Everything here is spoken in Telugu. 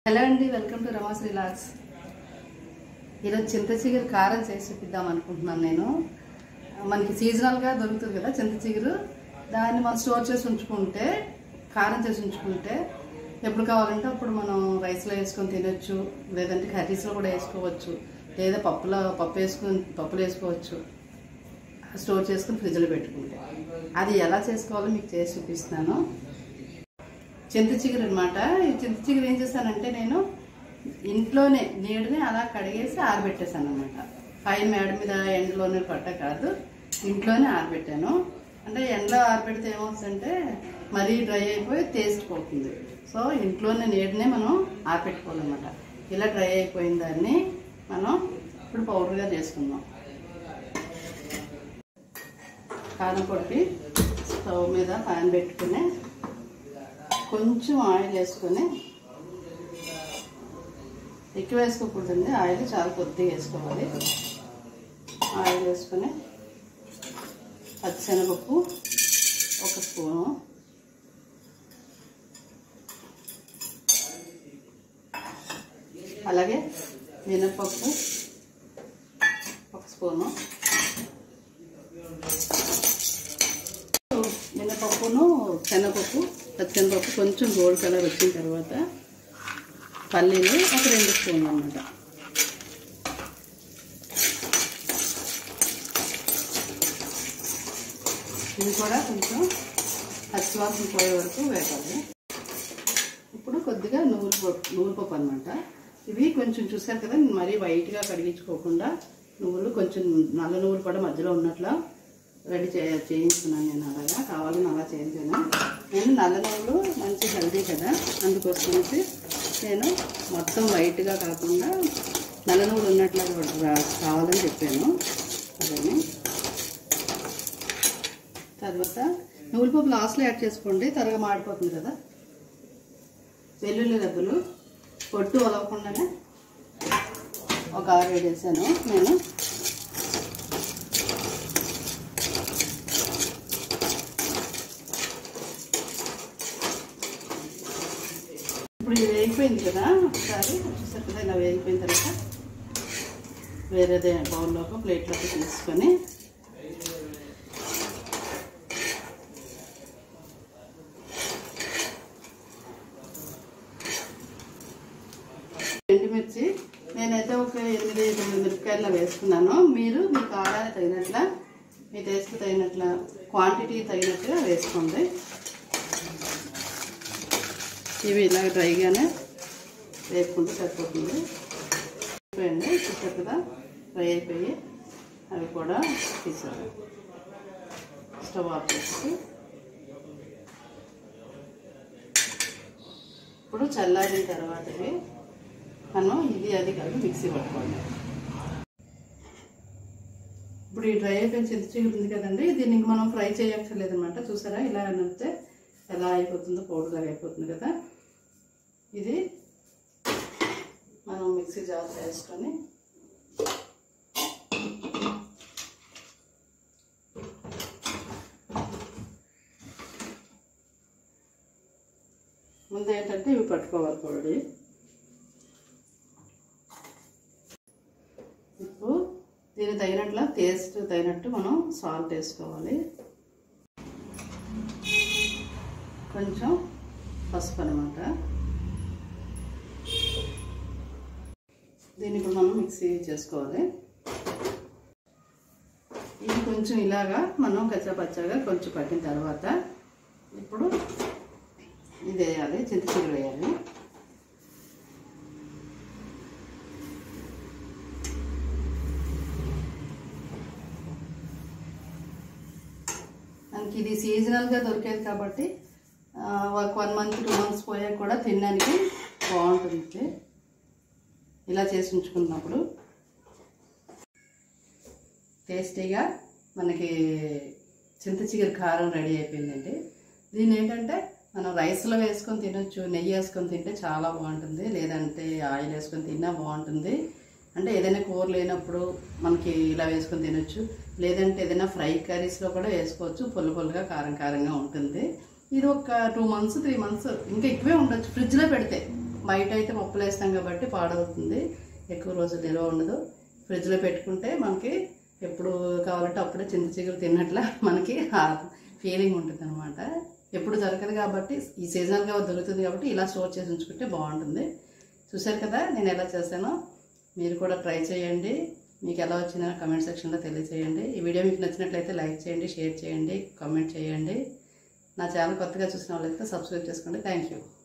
హలో అండి వెల్కమ్ టు రమాస్ రిలాక్స్ ఈరోజు చింత చిగురు కారం చేసి చూపిద్దాం అనుకుంటున్నాను నేను మనకి సీజనల్గా దొరుకుతుంది కదా చింత చిగురు దాన్ని మనం స్టోర్ చేసి ఉంచుకుంటే కారం చేసి ఉంచుకుంటే ఎప్పుడు కావాలంటే అప్పుడు మనం రైస్లో వేసుకొని తినొచ్చు లేదంటే కర్రీస్లో కూడా వేసుకోవచ్చు లేదా పప్పులో పప్పు వేసుకొని పప్పులు వేసుకోవచ్చు స్టోర్ చేసుకుని ఫ్రిడ్జ్లో పెట్టుకుంటే అది ఎలా చేసుకోవాలో మీకు చేసి చూపిస్తున్నాను చింత చిగురు అనమాట ఈ చింత చిగురు ఏం చేశానంటే నేను ఇంట్లోనే నీడని అలా కడిగేసి ఆరబెట్టేశాను అనమాట పైన మేడ మీద ఎండలోనే పట్ట కాదు ఇంట్లోనే ఆరబెట్టాను అంటే ఎండలో ఆరబెడితే ఏమవుతుందంటే మరీ డ్రై అయిపోయి టేస్ట్ పోతుంది సో ఇంట్లోనే నీడనే మనం ఆరబెట్టుకోవాలన్నమాట ఇలా డ్రై అయిపోయిన దాన్ని మనం ఇప్పుడు పౌడర్గా చేసుకుందాం కారం పొడికి స్టవ్ మీద ప్యాన్ పెట్టుకుని కొంచెం ఆయిల్ వేసుకొని ఎక్కువ వేసుకోకూడదండి ఆయిల్ చాలా కొద్దిగా వేసుకోవాలి ఆయిల్ వేసుకొని పచ్చిశనగపప్పు ఒక స్పూను అలాగే మినపప్పు ఒక స్పూను మినపప్పును శనగపప్పు పచ్చెనపప్పు కొంచెం గోల్డ్ కలర్ వచ్చిన తర్వాత పల్లీలు ఒక రెండు స్పూన్లు అన్నమాట ఇది కూడా కొంచెం పచ్చివాసన పోయే వరకు వేపాలి ఇప్పుడు కొద్దిగా నువ్వుల పప్పు నువ్వుల పప్పు అనమాట ఇవి కొంచెం చూసారు కదా మరీ వైట్గా కడిగించుకోకుండా నువ్వులు కొంచెం నల్ల నువ్వులు కూడా మధ్యలో ఉన్నట్లా రెడీ చే చేయించుకున్నాను నేను అలాగా కావాలని అలా చేయించాను నేను నల్ల నువ్వులు మంచి హెల్దీ కదా అందుకోసమేసి నేను మొత్తం వైట్గా కాకుండా నల్ల నువ్వులు ఉన్నట్లా కూడా కావాలని చెప్పాను అదని తర్వాత నువ్వుల పప్పు లాస్ట్లో యాడ్ చేసుకోండి త్వరగా మాడిపోతుంది కదా వెల్లుల్లి రెబ్బలు పొట్టు వలవకుండానే ఒక ఆరు ఏడు వేసాను నేను ఇప్పుడు ఇది వేగిపోయింది కదా ఒకసారి చూసారు కదా ఇలా వేగిపోయిన తర్వాత వేరేదే బౌల్లోకి ప్లేట్లోకి తీసుకొని ఎండుమిర్చి నేనైతే ఒక ఎనిమిది తొమ్మిది మిరపకాయలు వేసుకున్నాను మీరు మీ కారాన్ని తగినట్ల మీ టేస్ట్ తగినట్ల క్వాంటిటీ తగినట్టుగా వేసుకోండి ఇవి ఇలా డ్రైగానే వేసుకుంటే సరిపోతుంది అయిపోయింది చూసారు కదా ఫ్రై అయిపోయి అవి కూడా తీసారు స్టవ్ ఆఫ్ చేసి ఇప్పుడు చల్లారిన తర్వాత ఇవి మనం ఇది అది కలిపి మిక్సీ పట్టుకోండి ఇప్పుడు ఈ డ్రై అయిపోయిన చింత చిగురు ఉంది కదండి దీన్ని ఇంక మనం ఫ్రై చేయక్కర్లేదు అనమాట చూసారా ఇలా నడితే ఎలా అయిపోతుందో పౌడర్ లాగా అయిపోతుంది కదా ఇది మనం మిక్సీ జార్ వేసుకొని ముందు ఏంటంటే ఇవి పట్టుకోవాలి పొడి ఇప్పుడు దీనికి తగినట్లు టేస్ట్ తగినట్టు మనం సాల్ట్ వేసుకోవాలి కొంచెం పసుపు అనమాట దీన్ని ఇప్పుడు మనం మిక్సీ చేసుకోవాలి ఇది కొంచెం ఇలాగా మనం కచ్చాపచ్చాగా కొంచెం పట్టిన తర్వాత ఇప్పుడు ఇది వేయాలి చింతచిగురు వేయాలి మనకి ఇది సీజనల్గా దొరికేది కాబట్టి ఆ, ఒక వన్ మంత్ టూ మంత్స్ పోయాక కూడా తినడానికి బాగుంటుంది ఇలా చేసి ఉంచుకున్నప్పుడు టేస్టీగా మనకి చింత చిగురు కారం రెడీ అయిపోయిందండి దీన్ని ఏంటంటే మనం రైస్లో వేసుకొని తినొచ్చు నెయ్యి వేసుకొని తింటే చాలా బాగుంటుంది లేదంటే ఆయిల్ వేసుకొని తిన్నా బాగుంటుంది అంటే ఏదైనా కూర లేనప్పుడు మనకి ఇలా వేసుకొని తినొచ్చు లేదంటే ఏదైనా ఫ్రై కర్రీస్లో కూడా వేసుకోవచ్చు పుల్ల పుల్లగా కారం కారంగా ఉంటుంది ఇది ఒక టూ మంత్స్ త్రీ మంత్స్ ఇంకా ఎక్కువే ఉండొచ్చు ఫ్రిడ్జ్లో పెడితే బయట అయితే పప్పులు వేస్తాం కాబట్టి పాడవుతుంది ఎక్కువ రోజులు నిల్వ ఉండదు ఫ్రిడ్జ్లో పెట్టుకుంటే మనకి ఎప్పుడు కావాలంటే అప్పుడే చింత చిగురు తిన్నట్ల మనకి ఆ ఫీలింగ్ ఉంటుంది అనమాట ఎప్పుడు దొరకదు కాబట్టి ఈ సీజనల్గా దొరుకుతుంది కాబట్టి ఇలా స్టోర్ చేసి ఉంచుకుంటే బాగుంటుంది చూశారు కదా నేను ఎలా చేశానో మీరు కూడా ట్రై చేయండి మీకు ఎలా వచ్చిందో కమెంట్ సెక్షన్లో తెలియజేయండి ఈ వీడియో మీకు నచ్చినట్లయితే లైక్ చేయండి షేర్ చేయండి కామెంట్ చేయండి నా ఛానల్ కొత్తగా చూసిన వాళ్ళైతే సబ్స్క్రైబ్ చేసుకోండి థ్యాంక్ యూ